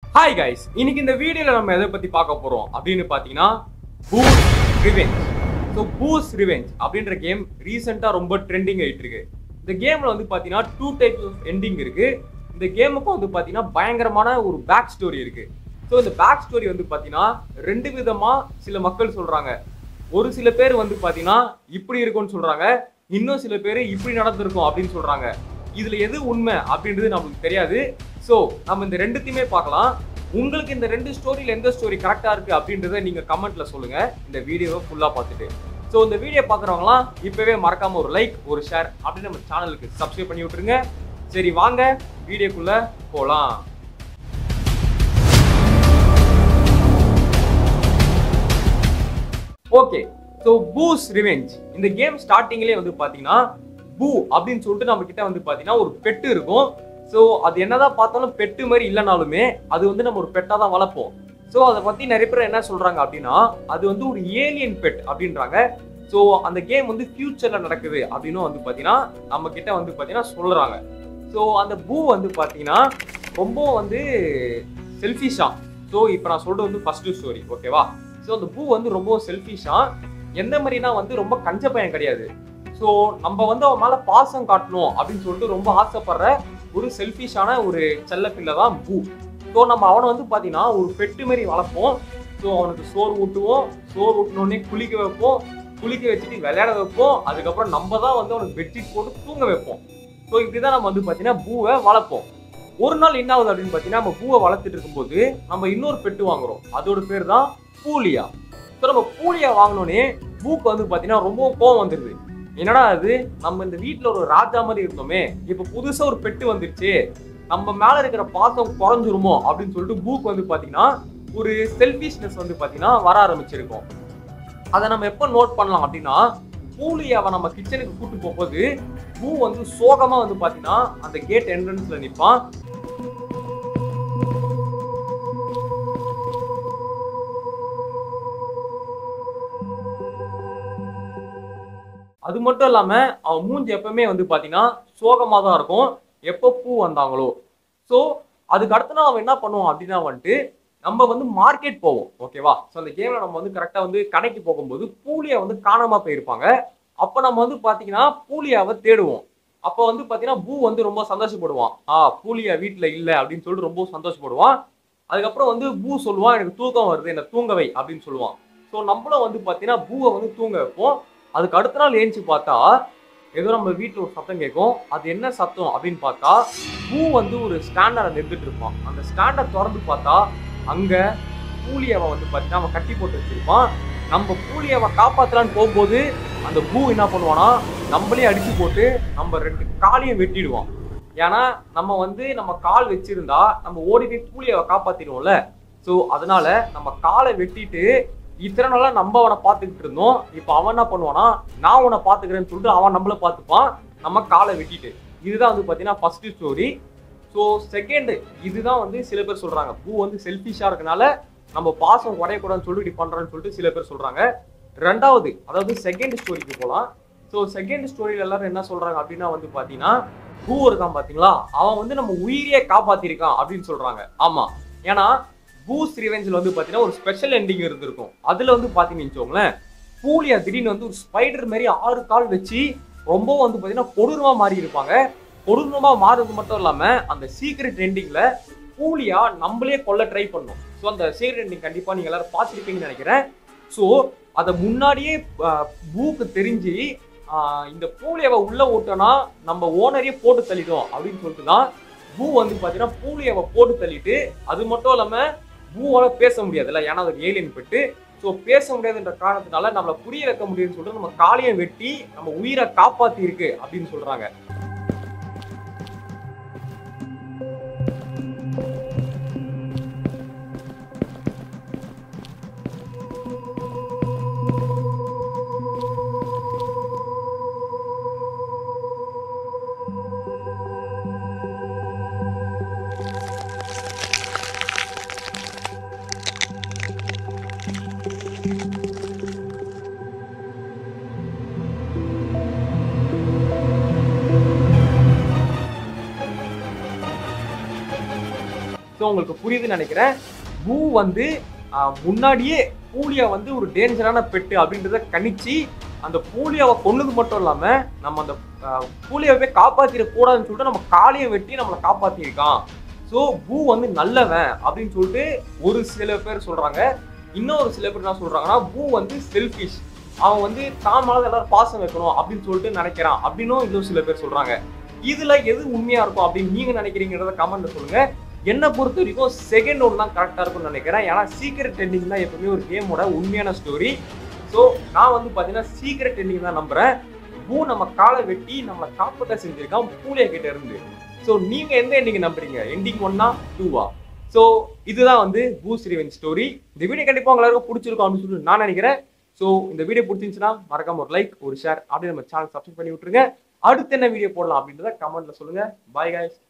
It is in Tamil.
ஹாய் கைஸ் இன்னைக்கு இந்த வீடியோல நம்ம எதை பத்தி பார்க்க போறோம் அப்படின்னு பாத்தீங்கன்னா Boo's Revenge so Boo's Revenge அப்படின்ற கேம் ரீசெண்டா ரொம்ப ட்ரெண்டிங் ஆயிட்டு இருக்கு இந்த கேம்ல வந்து பாத்தீங்கன்னா டூ டைப்ஸ் ஆஃப் எண்டிங் இருக்கு இந்த கேமுக்கும் வந்து பாத்தீங்கன்னா பயங்கரமான ஒரு பேக் ஸ்டோரி இருக்கு ஸோ இந்த பேக் ஸ்டோரி வந்து பாத்தீங்கன்னா ரெண்டு விதமா சில மக்கள் சொல்றாங்க ஒரு சில பேர் வந்து பாத்தீங்கன்னா இப்படி இருக்கும்னு சொல்றாங்க இன்னும் சில பேர் இப்படி நடந்திருக்கும் அப்படின்னு சொல்றாங்க இதுல எது உண்மை அப்படின்றது நமக்கு தெரியாது ஸோ நம்ம இந்த ரெண்டுத்தையுமே பார்க்கலாம் உங்களுக்கு இந்த ரெண்டு ஸ்டோரியில எந்த ஸ்டோரி கரெக்டா இருக்கு அப்படின்றத நீங்க கமெண்ட்ல சொல்லுங்க இந்த வீடியோவை ஃபுல்லா பார்த்துட்டு ஸோ இந்த வீடியோ பார்க்குறவங்களாம் இப்பவே மறக்காம ஒரு லைக் ஒரு ஷேர் அப்படின்னு நம்ம சேனலுக்கு சப்ஸ்கிரைப் பண்ணி விட்டுருங்க சரி வாங்க வீடியோக்குள்ள போலாம் ஓகே ஸோ பூஸ் ரிவெஞ்ச் இந்த கேம் ஸ்டார்டிங்லேயே வந்து பார்த்தீங்கன்னா பூ அப்படின்னு சொல்லிட்டு நம்ம கிட்ட வந்து பார்த்தீங்கன்னா ஒரு பெட்டு இருக்கும் ஸோ அது என்னதான் பார்த்தாலும் பெட்டு மாதிரி இல்லைனாலுமே அது வந்து நம்ம ஒரு பெட்டாக தான் வளர்ப்போம் ஸோ அதை பற்றி நிறைய பேர் என்ன சொல்கிறாங்க அப்படின்னா அது வந்து ஒரு ஏலியன் பெட் அப்படின்றாங்க ஸோ அந்த கேம் வந்து ஃபியூச்சரில் நடக்குது அப்படின்னும் வந்து பார்த்தீங்கன்னா நம்ம கிட்ட வந்து பார்த்தீங்கன்னா சொல்கிறாங்க ஸோ அந்த பூ வந்து பார்த்தீங்கன்னா ரொம்ப வந்து செல்ஃபிஷாக ஸோ இப்போ நான் சொல்கிறது வந்து ஃபஸ்ட்டு ஸ்டோரி ஓகேவா ஸோ அந்த பூ வந்து ரொம்ப செல்ஃபிஷாக எந்த மாதிரினா வந்து ரொம்ப கஞ்ச பையன் கிடையாது ஸோ நம்ம வந்து அவன் மேலே பாசம் காட்டணும் அப்படின்னு சொல்லிட்டு ரொம்ப ஆசைப்படுற ஒரு செல்ஃபிஷான ஒரு செல்லப்பிள்ளை தான் பூ ஸோ நம்ம அவனை வந்து பார்த்தீங்கன்னா ஒரு பெட்டு மாதிரி வளர்ப்போம் ஸோ அவனுக்கு சோறு ஊட்டுவோம் சோறு ஊட்டினோடனே குளிக்க வைப்போம் குளிக்க வச்சுட்டு விளையாட வைப்போம் அதுக்கப்புறம் நம்ம தான் வந்து அவனுக்கு பெட்ஷீட் போட்டு தூங்க வைப்போம் ஸோ இப்படிதான் நம்ம வந்து பார்த்தீங்கன்னா பூவை வளர்ப்போம் ஒரு நாள் என்ன ஆகுது அப்படின்னு பார்த்தீங்கன்னா நம்ம பூவை வளர்த்துட்டு இருக்கும்போது நம்ம இன்னொரு பெட்டு வாங்குறோம் அதோட பேர் தான் பூலியா ஸோ நம்ம பூலியா வாங்கினோடனே பூக்கு வந்து பார்த்தீங்கன்னா ரொம்ப கோவம் வந்துடுது என்னடா அது நம்ம இந்த வீட்டில் ஒரு ராஜா மாதிரி இருந்தோமே இப்போ புதுசாக ஒரு பெட்டு வந்துருச்சு நம்ம மேலே இருக்கிற பாசம் குறைஞ்சிருமோ அப்படின்னு சொல்லிட்டு பூக்கு வந்து பார்த்தீங்கன்னா ஒரு செல்ஃபிஷ்னஸ் வந்து பார்த்தீங்கன்னா வர ஆரம்பிச்சிருக்கும் அதை நம்ம எப்போ நோட் பண்ணலாம் அப்படின்னா பூலியாவை நம்ம கிச்சனுக்கு கூட்டு போகும்போது பூ வந்து சோகமா வந்து பாத்தீங்கன்னா அந்த கேட் என்ட்ரன்ஸ்ல நிப்பான் அது மட்டும் இல்லாம அவன் மூஞ்சி எப்பவுமே வந்து பாத்தீங்கன்னா சோகமா தான் இருக்கும் எப்போ பூ வந்தாங்களோ ஸோ அதுக்கு அடுத்த நாள் அவன் என்ன பண்ணுவான் அப்படின்னா வந்துட்டு நம்ம வந்து மார்க்கெட் போவோம் ஓகேவா ஸோ அந்த கேம்ல நம்ம வந்து கரெக்டாக வந்து கடைக்கு போகும்போது பூலியா வந்து காணாம போயிருப்பாங்க அப்போ நம்ம வந்து பார்த்தீங்கன்னா பூலியாவை தேடுவோம் அப்போ வந்து பார்த்தீங்கன்னா பூ வந்து ரொம்ப சந்தோஷப்படுவான் ஆ பூலியா வீட்டில் இல்லை அப்படின்னு சொல்லிட்டு ரொம்ப சந்தோஷப்படுவான் அதுக்கப்புறம் வந்து பூ சொல்லுவான் எனக்கு தூக்கம் வருது என்ன தூங்க வை அப்படின்னு சொல்லுவான் ஸோ நம்மளும் வந்து பார்த்தீங்கன்னா பூவை வந்து தூங்க வைப்போம் அதுக்கு அடுத்த நாள் ஏஞ்சி பார்த்தா ஏதோ நம்ம வீட்டில் ஒரு சத்தம் கேட்கும் அது என்ன சத்தம் அப்படின்னு பார்த்தா பூ வந்து ஒரு ஸ்டாண்டர்டை நிறுத்திட்டு இருப்பான் அந்த ஸ்டாண்டர்ட் திறந்து பார்த்தா அங்க பூலியாவை வந்து பார்த்தீங்கன்னா அவன் கட்டி போட்டு வச்சிருப்பான் நம்ம பூலியாவை காப்பாத்தலான்னு போகும்போது அந்த பூ என்ன பண்ணுவானா நம்மளே அடிச்சு போட்டு நம்ம ரெண்டு காலையும் வெட்டிடுவான் ஏன்னா நம்ம வந்து நம்ம கால் வச்சிருந்தா நம்ம ஓடி போய் பூலியாவை காப்பாத்திடுவோம்ல ஸோ அதனால நம்ம காலை வெட்டிட்டு இத்தனை நாளா நம்ம அவனை பார்த்துக்கிட்டு இருந்தோம் இப்போ அவன் என்ன பண்ணுவானா நான் உன்னை பார்த்துக்கிறேன்னு சொல்லிட்டு அவன் நம்மள பார்த்துப்பான் நம்ம காலை வெட்டிட்டு இதுதான் வந்து பார்த்தீங்கன்னா ஃபர்ஸ்ட் ஸ்டோரி ஸோ செகண்ட் இதுதான் வந்து சில பேர் சொல்றாங்க பூ வந்து செல்ஃபிஷா இருக்கனால நம்ம பாசம் குறையக்கூடாதுன்னு சொல்லிட்டு இப்படி பண்றோம்னு சொல்லிட்டு சில பேர் சொல்றாங்க ரெண்டாவது அதாவது செகண்ட் ஸ்டோரிக்கு போகலாம் ஸோ செகண்ட் ஸ்டோரியில எல்லாரும் என்ன சொல்றாங்க அப்படின்னா வந்து பாத்தீங்கன்னா பூ இருக்கான் பாத்தீங்களா அவன் வந்து நம்ம உயிரியே காப்பாத்திருக்கான் அப்படின்னு சொல்றாங்க ஆமா ஏன்னா பூஸ் ரிவெஞ்சில் வந்து பாத்தீங்கன்னா ஒரு ஸ்பெஷல் எண்டிங் இருந்திருக்கும் அதுல வந்து பாத்தீங்கன்னு வச்சுக்கோங்களேன் பூலியா திடீர்னு வந்து ஒரு ஸ்பைடர் மாதிரி ஆறு கால் வச்சு ரொம்ப வந்து பாத்தீங்கன்னா கொடூரமா மாறி இருப்பாங்க கொடூரமா மாறுறது மட்டும் இல்லாம அந்த சீக்ரெட் எண்டிங்ல பூலியா நம்மளே கொல்ல ட்ரை பண்ணும் ஸோ அந்த சீக்ரெட் எண்டிங் கண்டிப்பா நீங்க எல்லாரும் பார்த்துருப்பீங்கன்னு நினைக்கிறேன் ஸோ அதை முன்னாடியே ஆஹ், பூக்கு தெரிஞ்சு ஆஹ், இந்த பூலியாவை உள்ள ஓட்டனா நம்ம ஓனரையே போட்டு தள்ளிடும் அப்படின்னு சொல்லிட்டு தான் பூ வந்து பாத்தீங்கன்னா பூலியாவை போட்டு தள்ளிட்டு அது மட்டும் இல்லாம பூவால பேச முடியாதுல்ல ஏன்னா அது ஏலியன் பெட்டு ஸோ பேச முடியாதுன்ற காரணத்தினால நம்மளை புரிய வைக்க முடியும்னு சொல்லிட்டு நம்ம காலையை வெட்டி நம்ம உயிரை காப்பாத்தி இருக்கு அப்படின்னு சொல்றாங்க ஸோ உங்களுக்கு புரியுதுன்னு நினைக்கிறேன் பூ வந்து ஆஹ், முன்னாடியே பூலியா வந்து ஒரு டேஞ்சரான பெட்டு அப்படின்றத கணிச்சு அந்த பூலியாவை கொன்னது மட்டும் இல்லாம நம்ம அந்த ஆஹ், பூலியாவை காப்பாத்திட கூடாதுன்னு சொல்லிட்டு நம்ம காலையை வெட்டி நம்மளை காப்பாத்திருக்கான் ஸோ பூ வந்து நல்லவன் அப்படின்னு சொல்லிட்டு ஒரு சில பேர் சொல்றாங்க இன்னொரு சில பேர் என்ன சொல்றாங்கன்னா பூ வந்து செல்ஃபிஷ் அவன் வந்து தான் மேல எல்லாரும் பாசம் வைக்கணும் அப்படின்னு சொல்லிட்டு நினைக்கிறான் அப்படின்னும் இன்னும் சில பேர் சொல்றாங்க இதுல எது உண்மையா இருக்கும் அப்படின்னு நீங்க நினைக்கிறீங்கிறத கமெண்ட்ல சொல்லுங்க என்னை பொறுத்த வரைக்கும் செகண்ட் ஒன் தான் கரெக்டா இருக்கும்னு நினைக்கிறேன் ஏன்னா சீக்கிரட் எண்டிங் தான் எப்பவுமே ஒரு கேமோட உண்மையான ஸ்டோரி ஸோ நான் வந்து பாத்தீங்கன்னா சீக்கிரட் எண்டிங் தான் நம்புறேன் பூ நம்ம காலை வெட்டி நம்மளை காப்பாற்ற செஞ்சிருக்கான் பூலியா கிட்ட இருந்து ஸோ நீங்க எந்த எண்டிங் நம்புறீங்க எண்டிங் ஒன்னா டூவா ஸோ இதுதான் வந்து பூ ஸ்ரீவன் ஸ்டோரி இந்த வீடியோ கண்டிப்பா உங்க எல்லாருக்கும் பிடிச்சிருக்கும் அப்படின்னு சொல்லி நான் நினைக்கிறேன் ஸோ இந்த வீடியோ பிடிச்சிருந்துச்சுன்னா மறக்காம ஒரு லைக் ஒரு ஷேர் அப்படியே நம்ம சேனல் சப்ஸ்கிரைப் பண்ணி விட்டுருங்க அடுத்து என்ன வீடியோ போடலாம் அப்படின்றத கமெண்ட்ல சொல்லுங்க பாய் guys